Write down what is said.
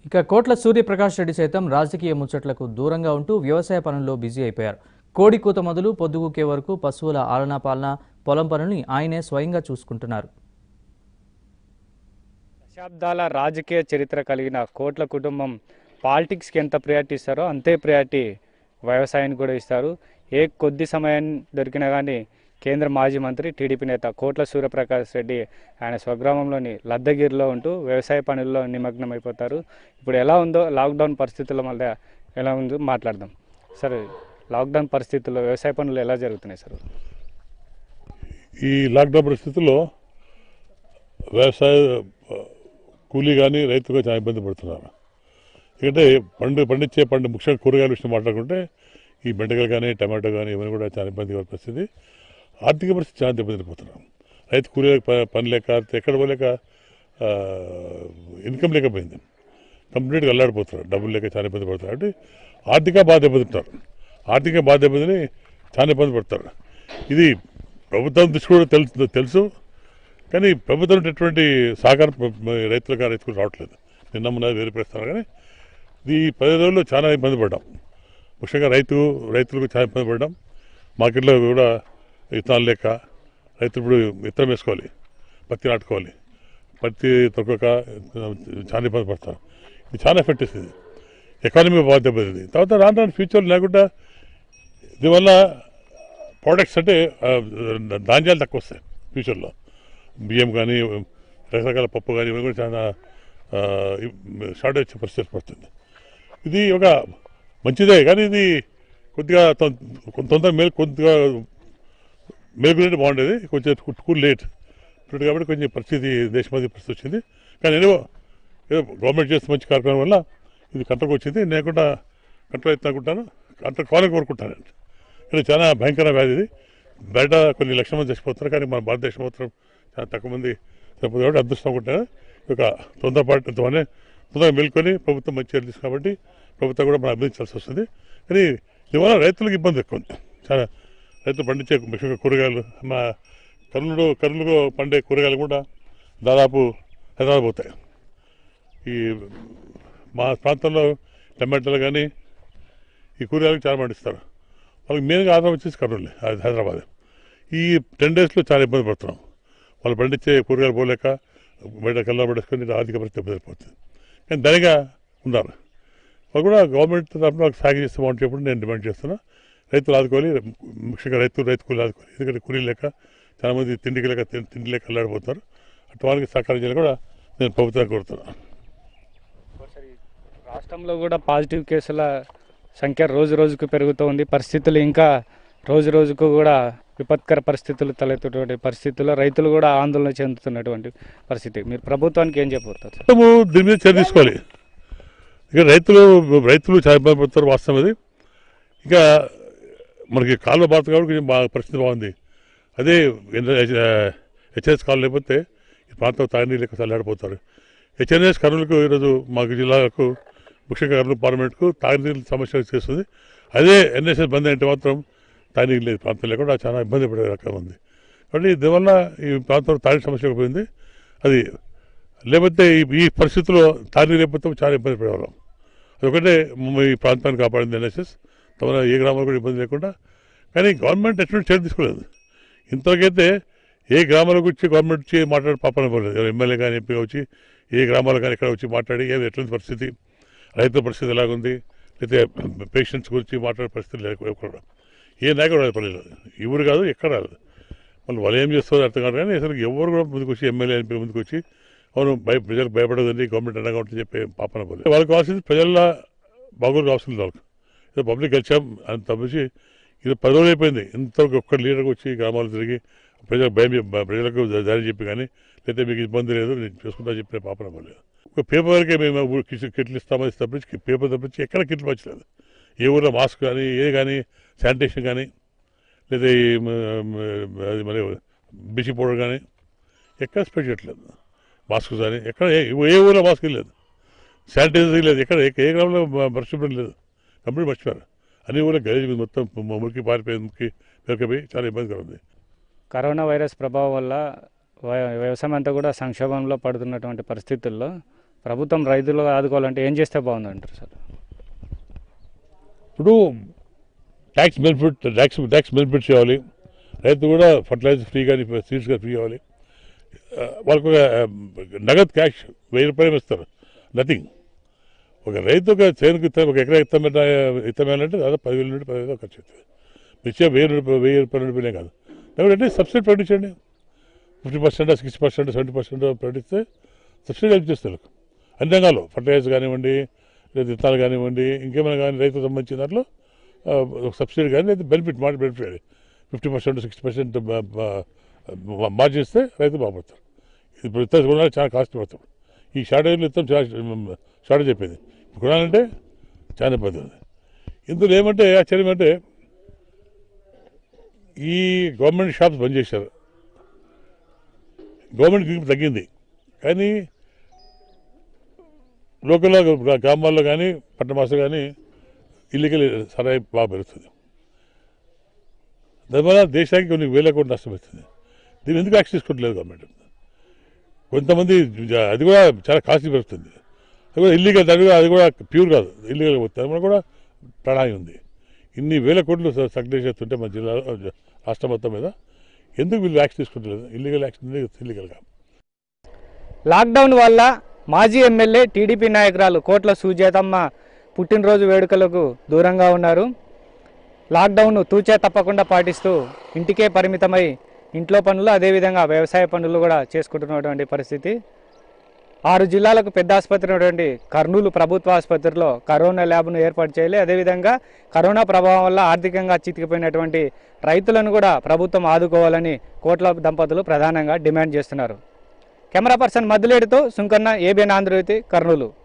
ఇక కోట్ల సూర్యప్రకాష్ రెడ్డి సైతం రాజకీయ ముచ్చట్లకు దూరంగా ఉంటూ వ్యవసాయ పనుల్లో బిజీ అయిపోయారు కోడి కూత మొదలు పొద్దుగూకే వరకు పశువుల ఆలనా పాలన పొలం పనుల్ని ఆయనే స్వయంగా చూసుకుంటున్నారు దశాబ్దాల రాజకీయ చరిత్ర కలిగిన కోట్ల కుటుంబం పాలిటిక్స్కి ఎంత ప్రయారిటీ ఇస్తారో అంతే ప్రయారిటీ వ్యవసాయానికి కూడా ఇస్తారు ఏ కొద్ది సమయం దొరికినా కానీ కేంద్ర మాజీ మంత్రి టీడీపీ నేత కోట్ల సూర్యప్రకాష్ రెడ్డి ఆయన స్వగ్రామంలోని లద్దగిరిలో ఉంటూ వ్యవసాయ పనుల్లో నిమగ్నం అయిపోతారు ఇప్పుడు ఎలా ఉందో లాక్డౌన్ పరిస్థితుల మధ్య ఎలా ఉందో మాట్లాడదాం సరే లాక్డౌన్ పరిస్థితుల్లో వ్యవసాయ పనులు ఎలా జరుగుతున్నాయి సార్ ఈ లాక్డౌన్ పరిస్థితుల్లో వ్యవసాయ ఆ, కూలీ కానీ రైతు కానీ చాలా ఇబ్బంది పడుతున్నారు ఎందుకంటే పండు పండించే పండు ముఖ్యంగా కూరగాయల విషయం మాట్లాడుకుంటే ఈ బెండకాయలు కానీ టమాటో కానీ ఇవన్నీ కూడా చాలా ఇబ్బందిగా పరిస్థితి ఆర్థిక పరిస్థితి చాలా ఇబ్బంది పోతున్నాం రైతు కూలీలకు ప- పని లేక ఎక్కడ పోలేక ఆ, ఇన్కమ్ లేకపోయింది కంప్లీట్గా అల్లాడిపోతున్నారు డబ్బులు లేక చాలా ఇబ్బంది పడుతున్నారు అంటే ఆర్థిక బాధ దెబ్బతింటారు ఆర్థిక బాధ దెబ్బతిని చాలా ఇబ్బంది పడతారు ఇది ప్రభుత్వం దృష్టి కూడా తెలుసు తెలుసు కానీ ప్రభుత్వం ఉన్నటువంటి సహకారం ప్ర- మ- రైతులకు రైతులకు రావట్లేదు నిన్న మొన్న వేరు పెడుతున్నారు కానీ ఈ పది రోజుల్లో చాలా ఇబ్బంది పడ్డాం ముఖ్యంగా రైతు రైతులకు చాలా ఇబ్బంది పడ్డాం మార్కెట్లో కూడా విత్తనాలు లేక రైతులు ఇప్పుడు విత్తనం వేసుకోవాలి పత్తి నాటుకోవాలి పత్తి తొక్కక చాలా ఇబ్బంది పడతారు ఇది చాలా ఎఫెక్ట్ ఇస్తుంది ఎకానమీ బాగా దెబ్బతింది తర్వాత రాను రాను ఫ్యూచర్ లేకుండా దీనివల్ల ప్రోడక్ట్స్ అంటే ఆ, ధాన్యాలు తక్కువ వస్తాయి ఫ్యూచర్లో బియ్యం కానీ రకరకాల పప్పు కానీ ఇవి కూడా చాలా షార్టేజ్ వచ్చే పరిస్థితి పడుతుంది ఇది ఒక మంచిదే కానీ ఇది కొద్దిగా తొం- కొంత తొందరగా మేలు కొద్దిగా మేలుకునేది బాగుండేది కొంచెం టూ లేట్ ఇప్పుడు కాబట్టి కొంచెం పరిస్థితి దేశమది పరిస్థితి వచ్చింది కానీ ఏదో ఏదో గవర్నమెంట్ చేస్తే మంచి కార్యక్రమం వల్ల ఇది కంట్రోల్కి వచ్చింది నేను కూడా కంట్రోల్ అవుతుంది అనుకుంటాను కంట్రోల్ కావాలని కోరుకుంటాను ఇది చాలా భయంకర వ్యాధి ఇది బయట కొన్ని లక్షల మంది చచ్చిపోతున్నారు కానీ మన భారతదేశం మాత్రం చాలా తక్కువ మంది చనిపోతుంది కాబట్టి అదృష్టం అనుకుంటాను ఈ యొక్క తొందరపాటుతోనే తొందరగా మేల్కొని ప్రభుత్వం మంచి చర్యలు తీసుకు కాబట్టి ప్రభుత్వం కూడా మనం అభినందించాల్సి వస్తుంది కానీ దీనివల్ల రైతులకు ఇబ్బంది ఎక్కువ ఉంది చాలా రైతులు పండించే ముఖ్యంగా కూరగాయలు మా కర్నూలు కర్నూలులో పండే కూరగాయలు కూడా దాదాపు హైదరాబాద్ పోతాయి ఈ మా ప్రాంతంలో టమాటాలు కానీ ఈ కూరగాయలకు చాలా పండిస్తారు వాళ్ళకి మెయిన్గా ఆధారం వచ్చేసి కర్నూలు హైదరాబాద్ ఈ టెన్ డేస్లో చాలా ఇబ్బంది పడుతున్నాం వాళ్ళు పండించే కూరగాయలు పోలేక బయట కల్లా పడేసుకొని ఆర్థిక పరిస్థితి ఇబ్బంది కానీ ధనిగా ఉన్నారు వాళ్ళు కూడా గవర్నమెంట్ తరఫున వాళ్ళకి సాగు చేస్తే బాగుంటుంది చెప్పి నేను డిమాండ్ చేస్తున్నా రైతులు ఆదుకోవాలి ముఖ్యంగా రైతు రైతు కూలీలు ఆదుకోవాలి ఎందుకంటే కూలీలు లేక చాలామంది తిండికి లేక తిండి తిండి లేక అల్లాడిపోతారు అటు వాళ్ళకి సహకారం చేయాలి కూడా నేను ప్రభుత్వాన్ని కోరుతున్నాను ఒకసారి రాష్ట్రంలో కూడా పాజిటివ్ కేసుల సంఖ్య రోజు రోజుకు పెరుగుతూ ఉంది పరిస్థితులు ఇంకా రోజు రోజుకు కూడా విపత్కర పరిస్థితులు తలెత్తుటువంటి పరిస్థితుల్లో రైతులు కూడా ఆందోళన చెందుతున్నటువంటి పరిస్థితి మీరు ప్రభుత్వానికి ఏం చెప్పబోతారు సార్ ప్రభుత్వము దీని మీద చర్య తీసుకోవాలి ఇక రైతులు రైతులు చాలా ఇబ్బంది పడుతారు వాస్తవం అది ఇక మనకి కాలువ బాధ కాబట్టి కొంచెం బాగా పరిస్థితి బాగుంది అదే హెచ్ఎస్ కాలు లేకపోతే ఈ ప్రాంతం తాగినీళ్ళకి చల్లాడిపోతారు హెచ్ఎన్ఎస్ కర్నూలుకు ఈరోజు మాకు జిల్లాకు ముఖ్యంగా కర్నూలు పార్లమెంట్కు తాగినీళ్ళ సమస్య చేస్తుంది అదే ఎన్ఎస్ఎస్ బంద్ అంటే మాత్రం తాగినీళ్ళు లేదు ప్రాంతం లేకుండా చాలా ఇబ్బంది పడే రకం ఉంది కాబట్టి దీనివల్ల ఈ ప్రాంతంలో తాగిన సమస్య పోయింది అది లేకపోతే ఈ ఈ పరిస్థితుల్లో తారీ లేకపోతే చాలా ఇబ్బంది పడేవాళ్ళం అదొకటే మ- ఈ ప్రాంతాన్ని కాపాడింది ఎన్ఎస్ఎస్ తమ ఏ గ్రామాలు కూడా ఇబ్బంది లేకుండా కానీ గవర్నమెంట్ ఎటువంటి చర్య తీసుకోలేదు ఇంతవరకైతే ఏ గ్రామాలకు వచ్చి గవర్నమెంట్ వచ్చి మాట్లాడి పాపన పోలేదు ఎవరు ఎమ్మెల్యే కానీ ఎంపీ వచ్చి ఏ గ్రామాలు కానీ ఎక్కడ వచ్చి మాట్లాడి ఏది ఎటువంటి పరిస్థితి రైతుల పరిస్థితి ఎలాగుంది లేకపోతే పేషెంట్స్ గురించి మాట్లాడే పరిస్థితి లేకపోవడం ఏ నాయకుడు రాలేదు ఈ ఊరు కాదు ఎక్కడ రాలేదు వాళ్ళు వాళ్ళు ఏం చేస్తారో అర్థం కాదు కానీ అసలు ఎవరు కూడా ముందుకు వచ్చి ఎమ్మెల్యే ఎంపీ ముందుకు వచ్చి అవును భయ ప్రజలకు భయపడదండి గవర్నమెంట్ అండగా ఉంటుందని చెప్పి పాపన పోలేదు వాళ్ళకి కావాల్సింది ప్రజల బాగోలు కావాల్సింది వాళ్ళకి ఏదో పబ్లిక్ గెలిచాం అని తప్పించి ఇది పది రోజులు అయిపోయింది ఇంతవరకు ఒక్క లీడర్కి వచ్చి గ్రామాలు తిరిగి ప్రజలకు భయం చెప్పి- ప్రజలకు దారి చెప్పి కానీ లేకపోతే మీకు ఇబ్బంది లేదు నేను చూసుకుంటా చెప్పిన పాపన పోలేదు ఒక పేపర్కే మేము ఊరు కిట్ కిట్లు ఇస్తామని తప్పించి పేపర్ తప్పించి ఎక్కడ కిట్లు వచ్చలేదు ఏ ఊర్లో మాస్క్ కానీ ఏ కానీ శానిటేషన్ కానీ లేదా ఈ మ- మ- అది మరి బిసి పౌడర్ కానీ ఎక్కడ స్ప్రెడ్ చేయట్లేదు మాస్క్ కానీ ఎక్కడ ఏ ఏ ఊళ్ళో మాస్క్ లేదు శానిటైజర్ లేదు ఎక్కడ ఏ- ఏ గ్రామంలో పరిశుభ్రం లేదు కంప్లీట్ మర్చిపోయారు అన్ని ఊళ్ళో గలీజ్ మీద మొత్తం ము- మురికి పారిపోయి మురికి పెరకపోయి చాలా ఇబ్బందిగా ఉంది కరోనా వైరస్ ప్రభావం వల్ల వ్య- వ్యవసాయం అంతా కూడా సంక్షోభంలో పడుతున్నటువంటి పరిస్థితుల్లో ప్రభుత్వం రైతులు ఆదుకోవాలంటే ఏం చేస్తే బాగుందంటారు సార్ ఇప్పుడు tax benefit tax tax benefit చేయాలి రైతు కూడా ఫర్టిలైజర్ ఫ్రీ కానీ సీడ్స్ కానీ ఫ్రీ అవ్వాలి ఆ, వాళ్ళకు ఒక ఆ, నగదు క్యాష్ వెయ్యి రూపాయలు ఇస్తారు నథింగ్ ఒక రైతు ఒక చేనుకు ఇత్తం ఒక ఎకరా ఇత్తం ఇత్తమేయాలంటే దాదాపు పదివేల నుండి పదివేలు ఖర్చు అవుతుంది ఇచ్చే వెయ్యి రూపాయలు వెయ్యి రూపాయల రూపాయలే కాదు లేకపోతే అంటే సబ్సిడీ ప్రకటించండి fifty percent sixty percent seventy percent ప్రకటిస్తే సబ్సిడీ హెల్ప్ చేస్తారు అన్ని రంగాలు ఫర్టిలైజర్ కానివ్వండి లేదా విత్తనాలు కానివ్వండి ఇంకేమైనా కానీ రైతుకు సంబంధించిన దాంట్లో ఆ, ఒక సబ్సిడీ కానీ లేదా బెనిఫిట్ మాట బెనిఫిట్ అది fifty percent sixty percent margin ఇస్తే రైతు బాగుపడతారు ఇప్పుడు విత్తనాలు కొనాలి చాలా కాస్ట్ పడతాడు ఈ షార్టేజ్లో విత్తనం చాలా షార్టేజ్ అయిపోయింది ఇప్పుడు కొనాలంటే చాలా ఇబ్బంది ఉంది ఇందులో ఏమంటే ఆశ్చర్యం అంటే ఈ గవర్నమెంట్ షాప్స్ బంద్ చేశారు గవర్నమెంట్ గ్రిప్ తగ్గింది కానీ లోకల్లో గ్రా- గ్రామాల్లో కానీ పట్టణమాసలు కానీ ఇల్లీగల్ సరాయి బాగా పెరుగుతుంది దానివల్ల దేశానికి కొన్ని వేల కోట్లు నష్టం వస్తుంది దీన్ని ఎందుకు యాక్షన్ తీసుకోవట్లేదు గవర్నమెంట్ కొంతమంది జ- అది కూడా చాలా కాస్ట్లీ పెరుగుతుంది అది కూడా ఇల్లీగల్ అది కూడా అది కూడా ప్యూర్ కాదు ఇల్లీగల్ పోతుంది అది కూడా ప్రణాళిక ఉంది ఇన్ని వేల కోట్లు సక్సెస్ చేస్తుంటే మన జిల్లాలో రాష్ట్రం మొత్తం మీద ఎందుకు వీళ్ళు యాక్షన్ తీసుకుంటలేదు ఇల్లీగల్ యాక్షన్ ఇల్లీగల్గా లాక్డౌన్ వల్ల మాజీ ఎమ్మెల్యే టీడీపీ నాయకురాలు కోట్ల సుజాతమ్మ పుట్టినరోజు వేడుకలకు దూరంగా ఉన్నారు లాక్డౌన్ తూచే తప్పకుండా పాటిస్తూ ఇంటికే పరిమితమై ఇంట్లో పనులు అదేవిధంగా వ్యవసాయ పనులు కూడా చేసుకుంటున్నటువంటి పరిస్థితి ఆరు జిల్లాలకు పెద్ద ఆసుపత్రి ఉన్నటువంటి కర్నూలు ప్రభుత్వ ఆసుపత్రిలో కరోనా ల్యాబ్ను ఏర్పాటు చేయాలి అదేవిధంగా కరోనా ప్రభావం వల్ల ఆర్థికంగా చితికిపోయినటువంటి రైతులను కూడా ప్రభుత్వం ఆదుకోవాలని కోట్ల దంపతులు ప్రధానంగా డిమాండ్ చేస్తున్నారు కెమెరా పర్సన్ మద్దులేడుతో సుంకన్న ఏబిఎన్ ఆంధ్రజ్యోతి కర్నూలు